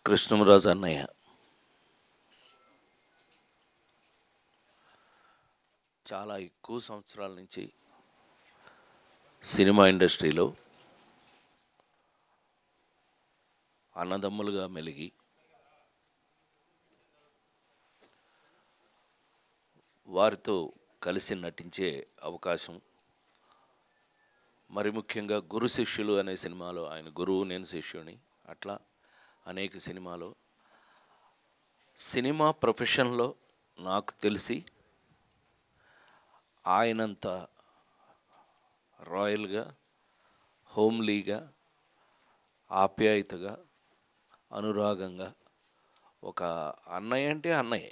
కృష్ణరాజు అన్నయ్య చాలా ఎక్కువ సంవత్సరాల నుంచి సినిమా ఇండస్ట్రీలో అన్నదమ్ములుగా మెలిగి వారితో కలిసి నటించే అవకాశం మరి ముఖ్యంగా గురు శిష్యులు అనే సినిమాలో ఆయన గురువు నేను శిష్యుని అట్లా అనేక సినిమాలో సినిమా ప్రొఫెషన్లో నాకు తెలిసి ఆయనంత రాయల్గా హోమ్లీగా ఆప్యాయతగా అనురాగంగా ఒక అన్నయ్య అంటే అన్నయ్యే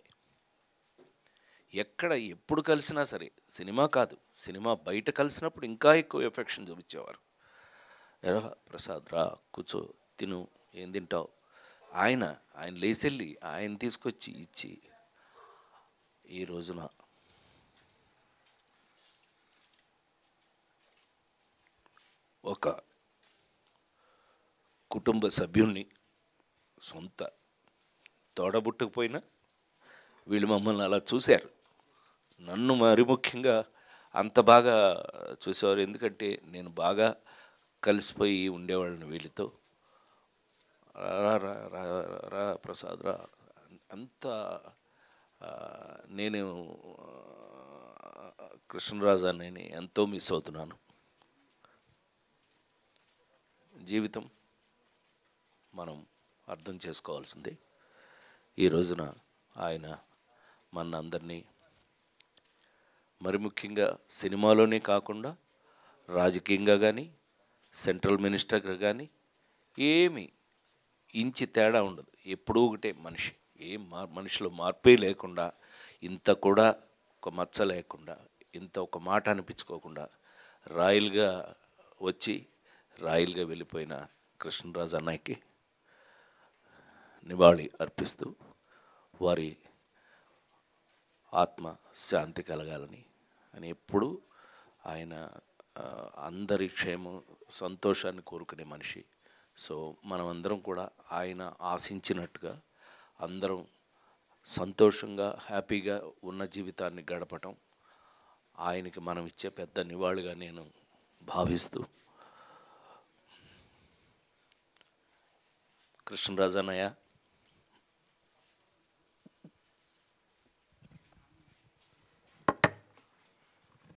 ఎక్కడ ఎప్పుడు కలిసినా సరే సినిమా కాదు సినిమా బయట కలిసినప్పుడు ఇంకా ఎక్కువ ఎఫెక్షన్ చూపించేవారు ఎరా ప్రసాద్ రా కూర్చో తిను ఏం తింటావు ఆయన ఆయన లేచెళ్ళి ఆయన తీసుకొచ్చి ఇచ్చి ఈ రోజున ఒక కుటుంబ సభ్యుణ్ణి సొంత తోడబుట్టకపోయినా వీళ్ళు మమ్మల్ని అలా చూశారు నన్ను మరి ముఖ్యంగా అంత బాగా చూసేవారు ఎందుకంటే నేను బాగా కలిసిపోయి ఉండేవాళ్ళని వీళ్ళతో రా రా రా రా ప్రసాద్ రా అంత ఆ, నేను ఆ, కృష్ణరాజు అన్నయ్యని ఎంతో మిస్ అవుతున్నాను జీవితం మనం అర్థం చేసుకోవాల్సిందే ఈ రోజున ఆయన మన అందరినీ మరి ముఖ్యంగా సినిమాలోనే కాకుండా రాజకీయంగా కానీ సెంట్రల్ మినిస్టర్గా కానీ ఏమి ఇంచి తేడా ఉండదు ఎప్పుడూ ఒకటే మనిషి ఏం మా మనిషిలో మార్పే లేకుండా ఇంత కూడా ఒక మచ్చ లేకుండా ఇంత ఒక మాట అనిపించుకోకుండా రాయల్గా వచ్చి రాయల్గా వెళ్ళిపోయిన కృష్ణరాజు అన్నయ్యకి నివాళి అర్పిస్తూ వారి ఆత్మ శాంతి కలగాలని అని ఎప్పుడు ఆయన ఆ, అందరి క్షేమం సంతోషాన్ని కోరుకునే మనిషి సో మనమందరం కూడా ఆయన ఆశించినట్టుగా అందరం సంతోషంగా హ్యాపీగా ఉన్న జీవితాన్ని గడపటం ఆయనకి మనం ఇచ్చే పెద్ద నివాళిగా నేను భావిస్తూ కృష్ణరాజు అన్నయ్య